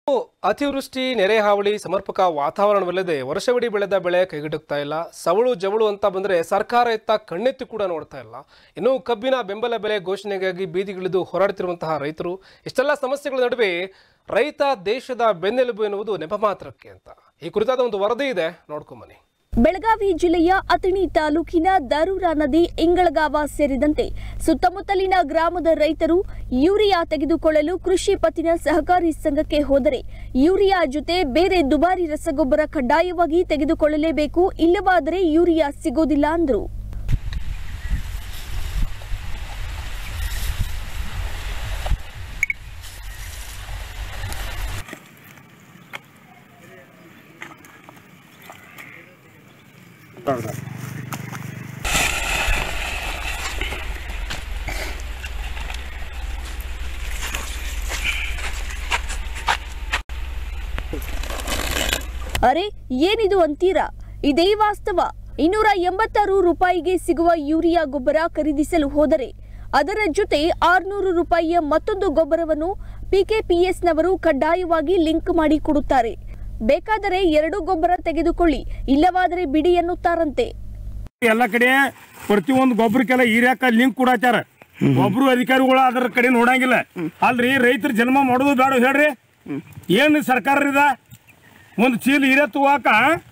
ಅತಿವೃಷ್ಟಿ ನೆರೆ ಹಾವಳಿ ಸಮರ್ಪಕ ವಾತಾವರಣವಿಲ್ಲದೆ ವರ್ಷವಿಡೀ ಬೆಳೆದ ಬೆಳೆ ಕೈಗೆಟುಕ್ತಾ ಇಲ್ಲ ಸವಳು ಜವಳು ಅಂತ ಬಂದರೆ ಸರ್ಕಾರ ಇತ್ತ ಕಣ್ಣೆತ್ತಿ ಕೂಡ ನೋಡ್ತಾ ಇಲ್ಲ ಇನ್ನು ಕಬ್ಬಿನ ಬೆಂಬಲ ಬೆಲೆ ಘೋಷಣೆಗಾಗಿ ಬೀದಿಗಿಳಿದು ಹೋರಾಡ್ತಿರುವಂತಹ ರೈತರು ಇಷ್ಟೆಲ್ಲ ಸಮಸ್ಯೆಗಳ ನಡುವೆ ರೈತ ದೇಶದ ಬೆನ್ನೆಲುಬು ಎನ್ನುವುದು ನೆಪ ಮಾತ್ರಕ್ಕೆ ಅಂತ ಈ ಕುರಿತಾದ ಒಂದು ವರದಿ ಇದೆ ನೋಡ್ಕೊಂಬನ್ನಿ ಬೆಳಗಾವಿ ಜಿಲ್ಲೆಯ ಅತಣಿ ತಾಲೂಕಿನ ದಾರೂರ ನದಿ ಇಂಗಳಗಾವ ಸೇರಿದಂತೆ ಸುತ್ತಮುತ್ತಲಿನ ಗ್ರಾಮದ ರೈತರು ಯೂರಿಯಾ ತೆಗೆದುಕೊಳ್ಳಲು ಕೃಷಿ ಪತ್ತಿನ ಸಹಕಾರಿ ಸಂಘಕ್ಕೆ ಹೋದರೆ ಯೂರಿಯಾ ಜೊತೆ ಬೇರೆ ದುಬಾರಿ ರಸಗೊಬ್ಬರ ಕಡ್ಡಾಯವಾಗಿ ತೆಗೆದುಕೊಳ್ಳಲೇಬೇಕು ಇಲ್ಲವಾದರೆ ಯೂರಿಯಾ ಸಿಗೋದಿಲ್ಲ ಅಂದರು ಅರೆ ಏನಿದು ಅಂತೀರಾ ಇದೇ ವಾಸ್ತವ ಇನ್ನೂರ ಎಂಬತ್ತಾರು ರೂಪಾಯಿಗೆ ಸಿಗುವ ಯೂರಿಯಾ ಗೊಬ್ಬರ ಖರೀದಿಸಲು ಹೋದರೆ ಅದರ ಜೊತೆ ಆರ್ನೂರು ರೂಪಾಯಿಯ ಮತ್ತೊಂದು ಗೊಬ್ಬರವನ್ನು ಪಿಕೆಪಿಎಸ್ನವರು ಕಡ್ಡಾಯವಾಗಿ ಲಿಂಕ್ ಮಾಡಿ ಕೊಡುತ್ತಾರೆ ಬೇಕಾದರೆ ಎರಡು ಗೊಬ್ಬರ ತೆಗೆದುಕೊಳ್ಳಿ ಇಲ್ಲವಾದರೆ ಬಿಡಿ ಎನ್ನುತ್ತಾರಂತೆ ಎಲ್ಲ ಕಡೆ ಪ್ರತಿಯೊಂದು ಗೊಬ್ಬರಕ್ಕೆಲ್ಲ ಹೀರ್ಯಾಕ ಲಿಂಕ್ ಕೊಡಾಚಾರ ಒಬ್ರು ಅಧಿಕಾರಿಗಳು ಅದರ ಕಡೆ ನೋಡಂಗಿಲ್ಲ ಅಲ್ರಿ ರೈತರು ಜನ್ಮ ಮಾಡೋದು ಬೇಡ ಹೇಳ್ರಿ ಏನು ಸರ್ಕಾರ ಇದ ಒಂದು ಚೀಲ ಹೀರೆ ತಗೋಕ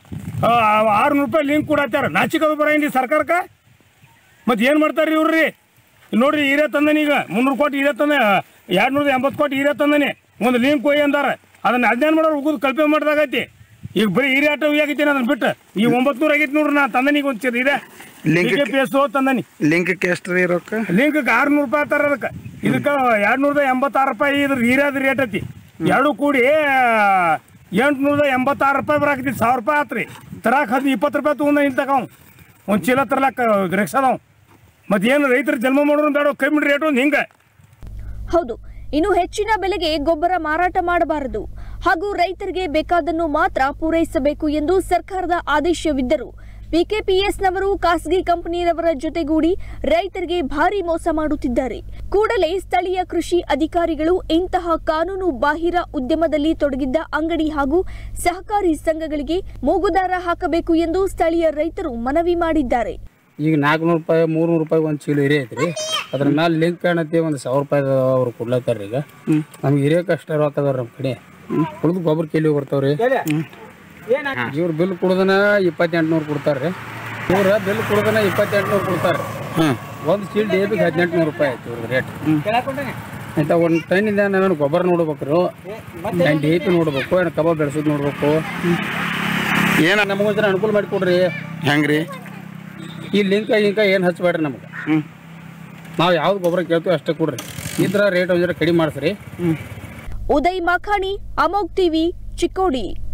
ಆರ್ನೂರು ರೂಪಾಯಿ ಲಿಂಕ್ ಕೊಡಾಚಾರ ನಾಚಿಕದು ಬರಂಗಿಲ್ಲ ಸರ್ಕಾರಕ್ಕೆ ಮತ್ತೆ ಏನು ಮಾಡ್ತಾರ್ರಿ ಇವ್ರಿ ನೋಡ್ರಿ ಹೀರೆ ತಂದನಿ ಈಗ ಮುನ್ನೂರು ಕೋಟಿ ಹೀರೆ ತಂದ ಎರಡು ನೂರ ಎಂಬತ್ತು ಕೋಟಿ ಹೀರೆ ತಂದನಿ ಒಂದು ಲಿಂಕ್ ಹೋಗಿ ಅಂದಾರ ಅದನ್ನ ಅಧ್ಯಯನ ಮಾಡೋರು ಉಗುದು ಕಲ್ಪನೆ ಮಾಡ್ದಾಗೈತಿ ಈಗ ಬರೀ ಹೀರೆ ಆಟ ಆಗೈತಿ ಅದನ್ನ ಬಿಟ್ಟು ಈಗ ಒಂಬತ್ತು ನೂರ ಆಗೈತಿ ನೋಡ್ರಿ ನಾ ತಂದನಿಗೆ ಒಂದು ಚೀಲ ಇದೆ Link ಕ್ಕೆ- ಪಿ ಎಸ್ ತಂದನಿ ಲಿಂಕಕ್ಕೆ ಎಷ್ಟು ರೀ ರೊಕ್ಕ ಲಿಂಕ್ ಆರ್ನೂರು ರೂಪಾಯಿ ಆತಾರ ಅದಕ್ಕೆ ಇದಕ್ಕೆ ಎರಡು ನೂರದ ಎಂಬತ್ತಾರು ರೂಪಾಯಿ ಇದ್ರ ಹೀರ್ಯಾದ ರೇಟ್ ಐತಿ ಎರಡು ಕೂಡಿ ಎಂಟುನೂರದ ಎಂಬತ್ತಾರು ರೂಪಾಯಿ ಬರಾಕತಿ ಸಾವಿರ ರೂಪಾಯಿ ಆತ್ರಿ ತರಾಕ್ ಹದ್ ಇಪ್ಪತ್ತು ರೂಪಾಯಿ ತೊಗೊಂಡ ಇಲ್ಲಿ ತಗವ್ ಒಂದು ಚೀಲ ತರ್ಲಾಕ ರಿಕ್ಷಾದವ್ ಮತ್ತೆ ಏನು ರೈತರು ಜನ್ಮ ಮಾಡೋರು ಬೇಡ ಕಮ್ಮಿ ರೇಟ್ ಒಂದು ಹಿಂಗೆ ಹೌದು ಇನ್ನು ಹೆಚ್ಚಿನ ಬೆಲೆಗೆ ಗೊಬ್ಬರ ಮಾರಾಟ ಮಾಡಬಾರದು ಹಾಗೂ ರೈತರಿಗೆ ಬೇಕಾದನ್ನು ಮಾತ್ರ ಪೂರೈಸಬೇಕು ಎಂದು ಸರ್ಕಾರದ ಆದೇಶವಿದ್ದರೂ ಪಿಕೆಪಿಎಸ್ನವರು ಖಾಸಗಿ ಕಂಪನಿಯವರ ಜೊತೆಗೂಡಿ ರೈತರಿಗೆ ಭಾರಿ ಮೋಸ ಮಾಡುತ್ತಿದ್ದಾರೆ ಕೂಡಲೇ ಸ್ಥಳೀಯ ಕೃಷಿ ಅಧಿಕಾರಿಗಳು ಇಂತಹ ಕಾನೂನು ಬಾಹಿರ ಉದ್ಯಮದಲ್ಲಿ ತೊಡಗಿದ್ದ ಅಂಗಡಿ ಹಾಗೂ ಸಹಕಾರಿ ಸಂಘಗಳಿಗೆ ಮೂಗುದಾರ ಹಾಕಬೇಕು ಎಂದು ಸ್ಥಳೀಯ ರೈತರು ಮನವಿ ಮಾಡಿದ್ದಾರೆ ಈಗ ನಾಲ್ಕುನೂರು ರೂಪಾಯಿ ಮೂರ್ನೂರು ರೂಪಾಯಿ ಒಂದು ಚೀಲ ಹಿರಿಯ ಐತ್ರಿ ಅದ್ರ ಮೇಲೆ ಲಿಂಕ್ ಕಾಣತಿ ಒಂದು ಸಾವಿರ ರೂಪಾಯಿ ಅವ್ರು ಕೊಡ್ಲತ್ತಾರ ಈಗ ನಮ್ಗೆ ಹಿರಿಯಕ್ಕೆ ಅಷ್ಟೇ ರೊಕ್ಕ ಅದಾರ ನಮ್ಮ ಕಡೆ ಉಳಿದು ಗೊಬ್ಬರ ಕೆಲಿ ಬರ್ತಾವ್ರಿ ಇವ್ರು ಬಿಲ್ ಕುಡ್ದನ ಇಪ್ಪತ್ತೆಂಟುನೂರು ಕೊಡ್ತಾರ್ರಿ ಇವ್ರ ಬಿಲ್ ಕುಡ್ದನ ಇಪ್ಪತ್ತೆಂಟುನೂರು ಕೊಡ್ತಾರೆ ಒಂದು ಚೀಲ ಡಿ ಎಪಿಗೆ ಹದಿನೆಂಟು ನೂರು ರೂಪಾಯಿ ಐತಿ ಇವ್ರದ್ದು ರೇಟ್ ಆಯ್ತಾ ಒಂದು ಟೈನಿಂದ ನಾನು ಗೊಬ್ಬರ ನೋಡ್ಬೇಕ್ರಿ ನಾನು ಡಿ ಎ ಪಿ ನೋಡ್ಬೇಕು ಏನು ಕಬಾಬ್ ಬೆಳೆಸೋದು ನೋಡ್ಬೇಕು ಏನ ನಮಗೊಂಚರ ಅನುಕೂಲ ಮಾಡಿ ಕೊಡ್ರಿ ಹೆಂಗ್ರಿ ಈ ಲಿಂಕ್ ಗಿಂಕ ಏನು ಹಚ್ಚಬೇಡ್ರಿ ನಮ್ಗೆ ನಾವು ಯಾವ್ದು ಗೊಬ್ಬರ ಕೇಳ್ತೀವಿ ಅಷ್ಟೇ ಕೊಡ್ರಿ ಇದ್ರ ರೇಟ್ ಒಂದ್ ಜರ ಕಡಿಮೆ ಮಾಡಿಸ್ರಿ ಉದಯ್ ಮಾಖಾಣಿ ಅಮೋಗ್ ಟಿವಿ ಚಿಕ್ಕೋಡಿ